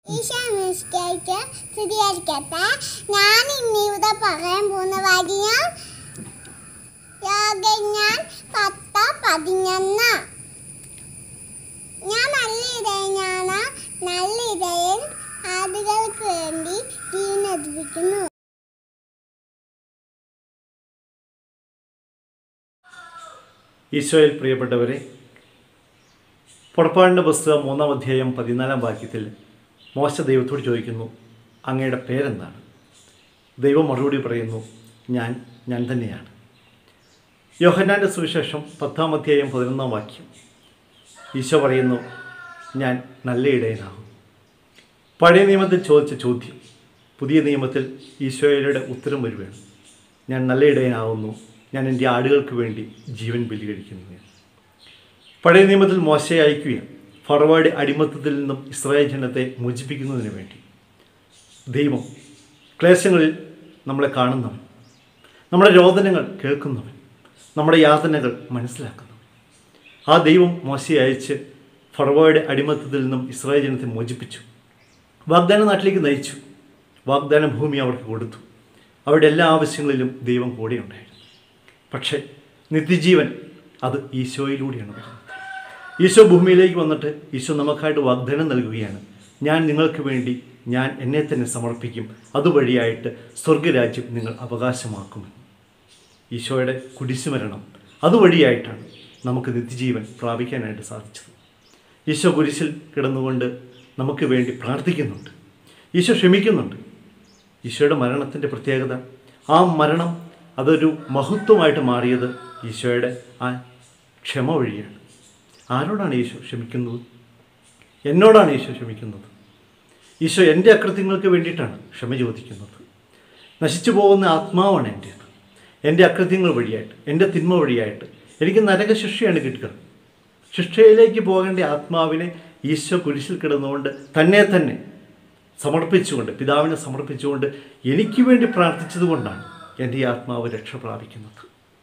ഈശോ നിഷ്കരിച്ച് സ്ഥിരീകരിക്കട്ടെ ഞാൻ ഇന്നിവിടെ പറയാൻ പോകുന്ന വാക്യം യോഗജ്ഞാൻ പത്ത് പതിനൊന്ന് ഞാൻ നല്ല ഇടയനാണ് നല്ല ഇടയൻ ആടുകൾക്ക് വേണ്ടി തീനടിപ്പിക്കുന്നു ഈശോയിൽ പ്രിയപ്പെട്ടവരെ പുറപ്പാടിൻ്റെ പുസ്തകം മൂന്നാം അധ്യായം പതിനാലാം വാക്യത്തിൽ മോശ ദൈവത്തോട് ചോദിക്കുന്നു അങ്ങയുടെ പേരെന്താണ് ദൈവം മറുപടി പറയുന്നു ഞാൻ ഞാൻ തന്നെയാണ് യോഹന്നാൻ്റെ സുവിശേഷം പത്താം അധ്യായം പതിനൊന്നാം വാക്യം ഈശോ പറയുന്നു ഞാൻ നല്ല ഇടയനാകും പഴയ നിയമത്തിൽ ചോദിച്ച ചോദ്യം പുതിയ നിയമത്തിൽ ഈശോയുടെ ഉത്തരം വരുകയാണ് ഞാൻ നല്ല ഇടയനാകുന്നു ഞാൻ എൻ്റെ ആടുകൾക്ക് വേണ്ടി ജീവൻ ബലി കഴിക്കുന്നു പഴയ നിയമത്തിൽ മോശയെ അയക്കുകയാണ് ഫറവാഡ് അടിമത്തത്തിൽ നിന്നും ഇസ്രായേൽ ജനത്തെ മോചിപ്പിക്കുന്നതിന് വേണ്ടി ദൈവം ക്ലേശങ്ങളിൽ നമ്മളെ കാണുന്നവൻ നമ്മുടെ രോദനങ്ങൾ കേൾക്കുന്നവൻ നമ്മുടെ യാതനകൾ മനസ്സിലാക്കുന്നവൻ ആ ദൈവം മോശയെ അയച്ച് ഫറവാഡ് അടിമത്തത്തിൽ നിന്നും ഇസ്രായേൽ ജനത്തെ മോചിപ്പിച്ചു വാഗ്ദാന നാട്ടിലേക്ക് നയിച്ചു വാഗ്ദാന ഭൂമി അവർക്ക് കൊടുത്തു അവരുടെ എല്ലാ ആവശ്യങ്ങളിലും ദൈവം കൂടെയുണ്ടായിരുന്നു പക്ഷേ നിത്യജീവൻ അത് ഈശോയിലൂടെയാണ് വരുന്നത് ഈശോ ഭൂമിയിലേക്ക് വന്നിട്ട് ഈശോ നമുക്കായിട്ട് വാഗ്ദാനം നൽകുകയാണ് ഞാൻ നിങ്ങൾക്ക് വേണ്ടി ഞാൻ എന്നെ തന്നെ സമർപ്പിക്കും അതുവഴിയായിട്ട് സ്വർഗരാജ്യം നിങ്ങൾ അവകാശമാക്കുമെന്ന് ഈശോയുടെ കുരിശുമരണം അതുവഴിയായിട്ടാണ് നമുക്ക് നിത്യജീവൻ പ്രാപിക്കാനായിട്ട് സാധിച്ചത് ഈശോ കുരിശിൽ കിടന്നുകൊണ്ട് നമുക്ക് വേണ്ടി പ്രാർത്ഥിക്കുന്നുണ്ട് ഈശോ ക്ഷമിക്കുന്നുണ്ട് ഈശോയുടെ മരണത്തിൻ്റെ പ്രത്യേകത ആ മരണം അതൊരു മഹത്വമായിട്ട് മാറിയത് ഈശോയുടെ ആ ക്ഷമ വഴിയാണ് ആരോടാണ് ഈശോ ക്ഷമിക്കുന്നത് എന്നോടാണ് ഈശോ ക്ഷമിക്കുന്നത് ഈശോ എൻ്റെ അകൃത്യങ്ങൾക്ക് വേണ്ടിയിട്ടാണ് ക്ഷമ ചോദിക്കുന്നത് നശിച്ചു പോകുന്ന ആത്മാവാണ് എൻ്റേത് എൻ്റെ അകൃത്യങ്ങൾ വഴിയായിട്ട് എൻ്റെ തിന്മ വഴിയായിട്ട് എനിക്ക് നരകശിക്ഷയാണ് കിട്ടുക ശിക്ഷയിലേക്ക് പോകേണ്ട ആത്മാവിനെ ഈശോ കുരിശിൽ കിടന്നുകൊണ്ട് തന്നെ തന്നെ സമർപ്പിച്ചുകൊണ്ട് പിതാവിനെ സമർപ്പിച്ചുകൊണ്ട് എനിക്ക് വേണ്ടി പ്രാർത്ഥിച്ചതുകൊണ്ടാണ് എൻ്റെ ഈ ആത്മാവ് രക്ഷ പ്രാപിക്കുന്നത്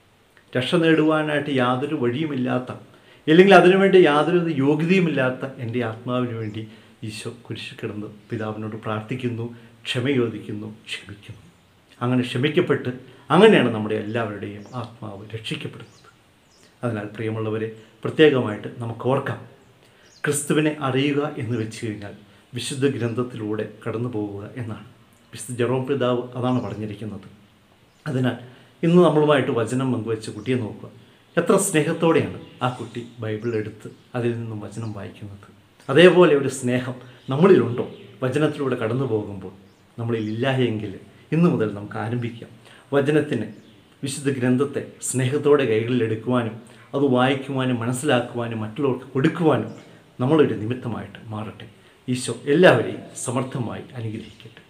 രക്ഷ നേടുവാനായിട്ട് യാതൊരു വഴിയുമില്ലാത്ത ഇല്ലെങ്കിൽ അതിനുവേണ്ടി യാതൊരു യോഗ്യതയുമില്ലാത്ത എൻ്റെ ആത്മാവിന് വേണ്ടി ഈശോ കുരിശിൽ കിടന്ന് പിതാവിനോട് പ്രാർത്ഥിക്കുന്നു ക്ഷമ ചോദിക്കുന്നു ക്ഷമിക്കുന്നു അങ്ങനെ ക്ഷമിക്കപ്പെട്ട് അങ്ങനെയാണ് നമ്മുടെ എല്ലാവരുടെയും ആത്മാവ് രക്ഷിക്കപ്പെടുന്നത് അതിനാൽ പ്രിയമുള്ളവരെ പ്രത്യേകമായിട്ട് നമുക്ക് ഓർക്കാം ക്രിസ്തുവിനെ അറിയുക എന്ന് വെച്ച് കഴിഞ്ഞാൽ വിശുദ്ധ ഗ്രന്ഥത്തിലൂടെ കടന്നു പോകുക എന്നാണ് വിശുദ്ധ ജെറോം പിതാവ് അതാണ് പറഞ്ഞിരിക്കുന്നത് അതിനാൽ ഇന്ന് നമ്മളുമായിട്ട് വചനം പങ്കുവെച്ച് കുട്ടിയെ നോക്കുക എത്ര സ്നേഹത്തോടെയാണ് ആ കുട്ടി ബൈബിൾ എടുത്ത് അതിൽ നിന്നും വചനം വായിക്കുന്നത് അതേപോലെ ഒരു സ്നേഹം നമ്മളിലുണ്ടോ വചനത്തിലൂടെ കടന്നു പോകുമ്പോൾ നമ്മളിൽ ഇല്ല എങ്കിൽ ഇന്നു മുതൽ നമുക്ക് ആരംഭിക്കാം വചനത്തിന് വിശുദ്ധ ഗ്രന്ഥത്തെ സ്നേഹത്തോടെ കൈകളിൽ എടുക്കുവാനും അത് വായിക്കുവാനും മനസ്സിലാക്കുവാനും മറ്റുള്ളവർക്ക് കൊടുക്കുവാനും നമ്മളൊരു നിമിത്തമായിട്ട് മാറട്ടെ ഈശോ എല്ലാവരെയും സമർത്ഥമായി അനുഗ്രഹിക്കട്ടെ